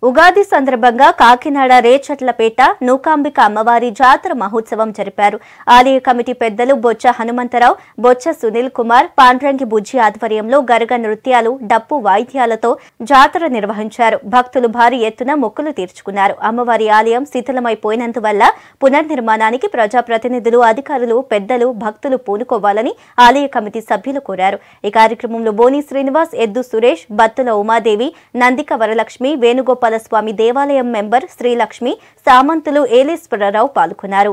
ఉగాది సందర్భంగా కాకినాడ రేచట్లపేట నూకాంబిక అమ్మవారి జాతర మహోత్సవం జరిపారు ఆలయ కమిటీ పెద్దలు బొచ్చ హనుమంతరావు బొచ్చ సునీల్ కుమార్ పాండ్రంగి బుజ్జి ఆధ్వర్యంలో గరగ నృత్యాలు డప్పు వాయిద్యాలతో జాతర నిర్వహించారు భక్తులు భారీ ఎత్తున మొక్కులు తీర్చుకున్నారు అమ్మవారి ఆలయం శిథిలమైపోయినందువల్ల పునర్నిర్మాణానికి ప్రజాప్రతినిధులు అధికారులు పెద్దలు భక్తులు పూనుకోవాలని ఆలయ కమిటీ సభ్యులు కోరారు ఈ కార్యక్రమంలో బోని శ్రీనివాస్ ఎద్దు సురేష్ బత్తుల ఉమాదేవి నందిక వరలక్ష్మి వేణుగోపాల స్వామి దేవాలయం మెంబర్ శ్రీలక్ష్మి సామంతులు ఏలేశ్వరరావు పాల్గొన్నారు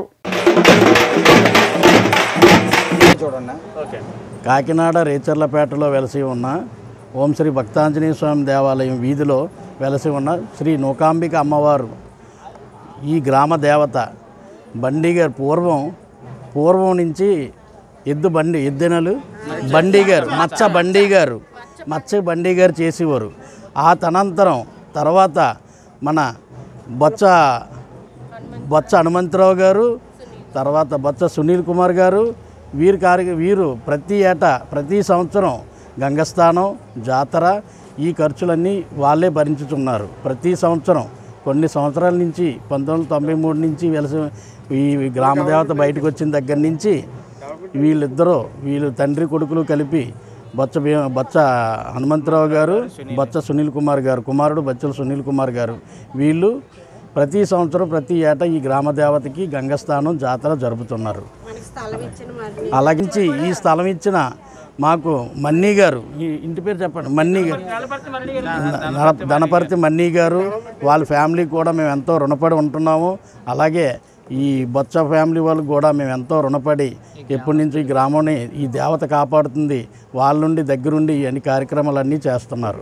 చూడండి కాకినాడ రేచర్లపేటలో వెలసి ఉన్న ఓం శ్రీ భక్తాంజనేయ స్వామి దేవాలయం వీధిలో వెలసి ఉన్న శ్రీ నూకాంబిక అమ్మవారు ఈ గ్రామ దేవత బండి గారు పూర్వం పూర్వం నుంచి ఎద్దు బండి ఎద్దెనలు బండి గారు మచ్చ బండి గారు మచ్చ బండి గారు చేసేవారు ఆ తనంతరం తర్వాత మన బొచ్చ బొత్స హనుమంతరావు గారు తర్వాత బొత్స సునీల్ కుమార్ గారు వీరి కార్య వీరు ప్రతి ఏటా ప్రతి సంవత్సరం గంగస్థానం జాతర ఈ ఖర్చులన్నీ వాళ్ళే భరించుతున్నారు ప్రతి సంవత్సరం కొన్ని సంవత్సరాల నుంచి పంతొమ్మిది వందల తొంభై మూడు నుంచి వెలసి ఈ గ్రామదేవత బయటకు వచ్చిన దగ్గర నుంచి వీళ్ళిద్దరూ వీళ్ళు తండ్రి కొడుకులు కలిపి బొచ్చ భీ- బొచ్చ హనుమంతరావు గారు బొచ్చ సునీల్ కుమార్ గారు కుమారుడు బొచ్చల సునీల్ కుమార్ గారు వీళ్ళు ప్రతి సంవత్సరం ప్రతి ఏటా ఈ గ్రామ దేవతకి గంగస్థానం జాతర జరుపుతున్నారు అలాగే ఈ స్థలం ఇచ్చిన మాకు మన్నీ గారు ఈ ఇంటి పేరు చెప్పండి మన్నీ గారు ధన- ధనపర్తి మన్నీ గారు వాళ్ళ ఫ్యామిలీ కూడా మేము ఎంతో రుణపడి ఉంటున్నాము అలాగే ఈ బొత్స ఫ్యామిలీ వాళ్ళకి కూడా మేము ఎంతో రుణపడి ఎప్పటి నుంచి ఈ గ్రామాన్ని ఈ దేవత కాపాడుతుంది వాళ్ళ నుండి దగ్గరుండి ఈ అన్ని కార్యక్రమాలన్నీ చేస్తున్నారు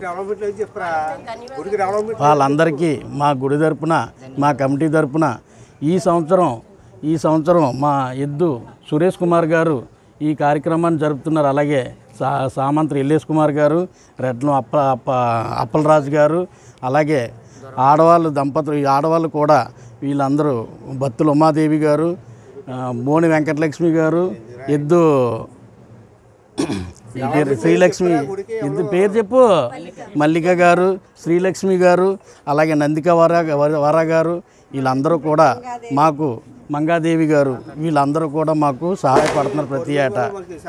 వాళ్ళందరికీ మా గుడి తరపున మా కమిటీ తరపున ఈ సంవత్సరం ఈ సంవత్సరం మా ఎద్దు సురేష్ కుమార్ గారు ఈ కార్యక్రమాన్ని జరుపుతున్నారు అలాగే సా సామంత్రి ఎల్లేష్ కుమార్ గారు రెడ్లం అప్ప అప్ప అప్పలరాజు గారు అలాగే ఆడవాళ్ళు దంపతులు ఈ ఆడవాళ్ళు కూడా వీళ్ళందరూ బత్తుల ఉమాదేవి గారు ఆ, బోని వెంకటలక్ష్మి గారు ఎద్దు ఈ పేరు శ్రీలక్ష్మి ఇది పేరు చెప్పు మల్లిక గారు శ్రీలక్ష్మి గారు అలాగే నందిక వర వర- వర గారు వీళ్ళందరూ కూడా మాకు మంగాదేవి గారు వీళ్ళందరూ కూడా మాకు సహాయపడుతున్నారు ప్రతి ఏటా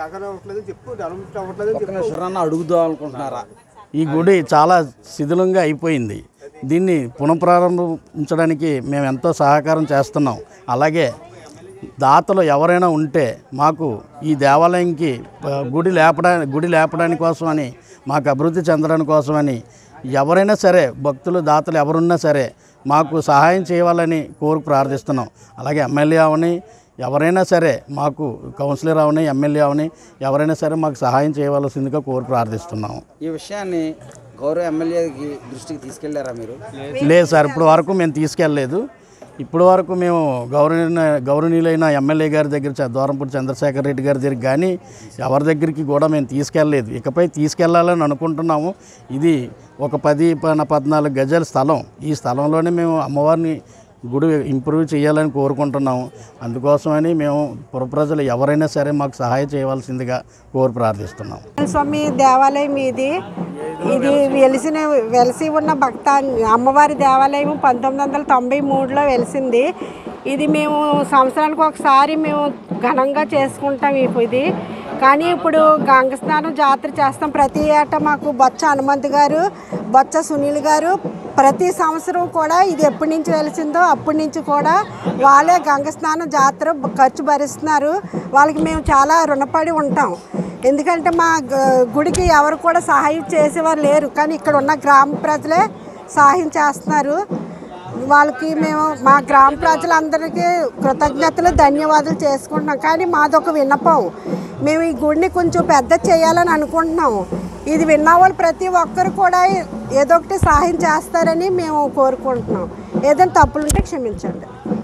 ఎవరన్నా అడుగుదాం అనుకుంటున్నారా ఈ గుడి చాలా శిథిలంగా అయిపోయింది దీన్ని పునఃప్రారంభించడానికి మేము ఎంతో సహకారం చేస్తున్నాం అలాగే దాతలు ఎవరైనా ఉంటే మాకు ఈ దేవాలయంకి ఆ, గుడి లేపడా గుడి లేపడానికి కోసమని మాకు అభివృద్ధి చెందడానికి కోసమని ఎవరైనా సరే భక్తులు దాతలు ఎవరున్నా సరే మాకు సహాయం చేయాలని కోరి ప్రార్థిస్తున్నాం అలాగే ఎమ్మెల్యే అవని ఎవరైనా సరే మాకు కౌన్సిలర్ అవని ఎమ్మెల్యే అవని ఎవరైనా సరే మాకు సహాయం చేయవలసిందిగా కోరి ప్రార్థిస్తున్నాం ఈ విషయాన్ని గౌరవ ఎమ్మెల్యేకి దృష్టికి తీసుకెళ్లారా మీరు లేదు సార్ ఇప్పుడు వరకు మేము తీసుకెళ్ళలేదు ఇప్పుడు వరకు మేము గౌరవ గౌరవనీయులైన ఎమ్మెల్యే గారి దగ్గర చ- దూరంపూడి చంద్రశేఖర్ రెడ్డి గారి దగ్గర కానీ ఎవరి దగ్గరికి కూడా మేము తీసుకెళ్ళలేదు ఇకపై తీసుకెళ్లాలని అనుకుంటున్నాము ఇది ఒక పది ప- పద్నాలుగు గజాల స్థలం ఈ స్థలంలోనే మేము అమ్మవారిని గుడి ఇంప్రూవ్ చేయాలని కోరుకుంటున్నాము అందుకోసమని మేము పుర ప్రజలు ఎవరైనా సరే మాకు సహాయం చేయవలసిందిగా కోరి ప్రార్థిస్తున్నాం స్వామి దేవాలయం ఇది ఇది వెలిసిన వెలిసి ఉన్న భక్త అమ్మవారి దేవాలయం పంతొమ్మిది వందల తొంభై మూడులో వెలిసింది ఇది మేము సంవత్సరానికి ఒకసారి మేము ఘనంగా చేసుకుంటాం ఇప్పు- ఇది కానీ ఇప్పుడు గంగ స్నానం జాతర చేస్తాం ప్రతి ఏటా మాకు బొచ్చ హనుమంత్ గారు బొచ్చ సునీల్ గారు ప్రతి సంవత్సరం కూడా ఇది ఎప్పటి నుంచి వెలిసిందో అప్పటి నుంచి కూడా వాళ్ళే గంగ స్నానం జాతర ఖర్చు భరిస్తున్నారు వాళ్ళకి మేము చాలా రుణపడి ఉంటాం ఎందుకంటే మా గ- గుడికి ఎవరు కూడా సహాయం చేసేవారు లేరు కానీ ఇక్కడ ఉన్న గ్రామ ప్రజలే సహాయం చేస్తున్నారు వాళ్ళకి మేము మా గ్రామ ప్రజలందరికీ కృతజ్ఞతలు ధన్యవాదాలు చేసుకుంటున్నాం కానీ మాదొక విన్నపం మేము ఈ గుడిని కొంచెం పెద్ద చేయాలని అనుకుంటున్నాము ఇది విన్న వాళ్ళు ప్రతి ఒక్కరు కూడా ఏదో ఒకటి సహాయం చేస్తారని మేము కోరుకుంటున్నాం ఏదైనా తప్పులుంటే క్షమించండి